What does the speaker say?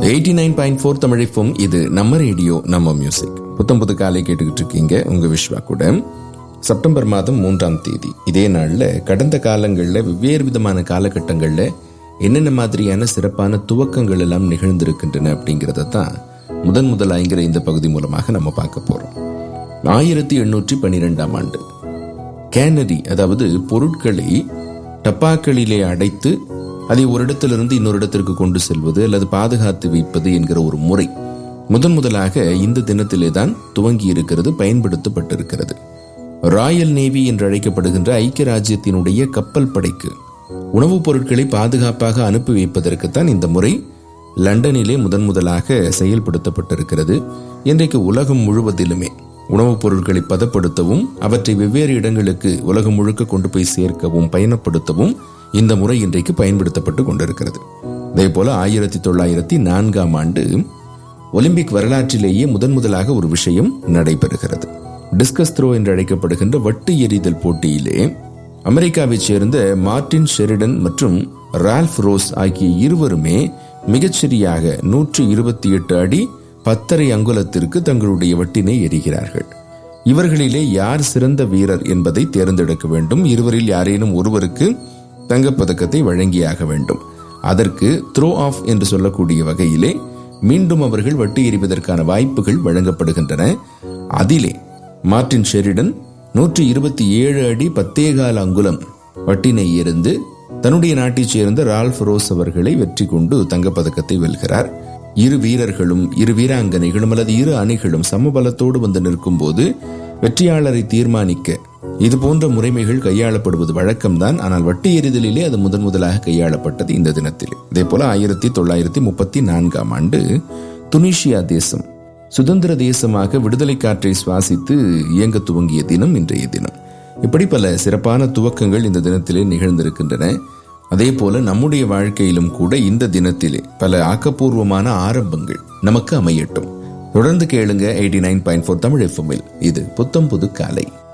eighty nine point four தமிழிப்பும் இது நம்ம ரேடியோ நம்ம மியூசிக் புத்தம் புது காலை கேட்டுக்கிட்டு இருக்கீங்க உங்க விஸ்வா கூட செப்டம்பர் மாதம் மூன்றாம் தேதி இதே நாள்ல கடந்த காலங்களில் வெவ்வேறு விதமான காலகட்டங்களில் என்னென்ன மாதிரியான சிறப்பான துவக்கங்கள் எல்லாம் நிகழ்ந்திருக்கின்றன அப்படிங்கிறத தான் முதன் முதலாங்கிற இந்த பகுதி மூலமாக நம்ம பார்க்க போறோம் ஆயிரத்தி எண்ணூற்றி பன்னிரெண்டாம் ஆண்டு கேனரி அதாவது பொருட்களை டப்பாக்களிலே அடைத்து அதை ஒரு இடத்திலிருந்து இன்னொரு இடத்திற்கு கொண்டு செல்வது அல்லது பாதுகாத்து வைப்பது என்கிற ஒரு முறை முதன் முதலாக இந்த தினத்திலே தான் துவங்கி இருக்கிறது பயன்படுத்தப்பட்டிருக்கிறது ராயல் நேவி என்று அழைக்கப்படுகின்ற ஐக்கிய ராஜ்யத்தினுடைய கப்பல் படைக்கு உணவுப் பொருட்களை பாதுகாப்பாக அனுப்பி வைப்பதற்குத்தான் இந்த முறை லண்டனிலே முதன் முதலாக செயல்படுத்தப்பட்டிருக்கிறது இன்றைக்கு உலகம் முழுவதிலுமே உணவுப் பொருட்களை பதப்படுத்தவும் அவற்றை வெவ்வேறு இடங்களுக்கு உலகம் முழுக்க கொண்டு போய் சேர்க்கவும் பயணப்படுத்தவும் இந்த முறை இன்றைக்கு பயன்படுத்தப்பட்டு கொண்டிருக்கிறது அதே போல ஆயிரத்தி தொள்ளாயிரத்தி நான்காம் ஆண்டு ஒலிம்பிக் வரலாற்றிலேயே முதன் முதலாக ஒரு விஷயம் நடைபெறுகிறது டிஸ்கஸ் த்ரோ என்று அழைக்கப்படுகின்ற வட்டு எறிதல் போட்டியிலே அமெரிக்காவைச் சேர்ந்த மார்டின் ஷெரிடன் மற்றும் ரால்ஃப் ரோஸ் ஆகிய இருவருமே மிகச்சரியாக நூற்று இருபத்தி எட்டு அடி பத்தரை அங்குலத்திற்கு தங்களுடைய வட்டினை எறிகிறார்கள் இவர்களிலே யார் சிறந்த வீரர் என்பதை தேர்ந்தெடுக்க வேண்டும் இருவரில் யாரேனும் ஒருவருக்கு தங்கப்பதக்கத்தை வழங்கியாக வேண்டும் அதற்கு த்ரோ ஆஃப் என்று சொல்லக்கூடிய வகையிலே மீண்டும் அவர்கள் வட்டி எறிவதற்கான வாய்ப்புகள் வழங்கப்படுகின்றன அதிலே மார்டின் ஷெரிடன் நூற்றி இருபத்தி ஏழு அடி பத்தேகால் அங்குலம் வட்டினை எறிந்து தன்னுடைய நாட்டைச் சேர்ந்த ரால்ஃப் ரோஸ் அவர்களை வெற்றி கொண்டு தங்கப்பதக்கத்தை வெல்கிறார் இரு வீரர்களும் இரு வீராங்கனைகளும் அல்லது இரு அணிகளும் சமபலத்தோடு வந்து நிற்கும் போது வெற்றியாளரை தீர்மானிக்க இது போன்ற முறைமைகள் கையாளப்படுவது வழக்கம்தான் ஆனால் வட்டி எறிதலிலே அது முதன் முதலாக கையாளப்பட்டது இந்த தினத்தில் இதே போல ஆயிரத்தி தொள்ளாயிரத்தி முப்பத்தி நான்காம் ஆண்டு துனிஷியா தேசம் சுதந்திர தேசமாக விடுதலை காற்றை சுவாசித்து இயங்க துவங்கிய தினம் இன்றைய தினம் இப்படி பல சிறப்பான துவக்கங்கள் இந்த தினத்திலே நிகழ்ந்திருக்கின்றன அதே போல நம்முடைய வாழ்க்கையிலும் கூட இந்த தினத்திலே பல ஆக்கப்பூர்வமான ஆரம்பங்கள் நமக்கு அமையட்டும் தொடர்ந்து கேளுங்க eighty nine point four Tamil எஃப்எம்மில் இது புத்தம் புது காலை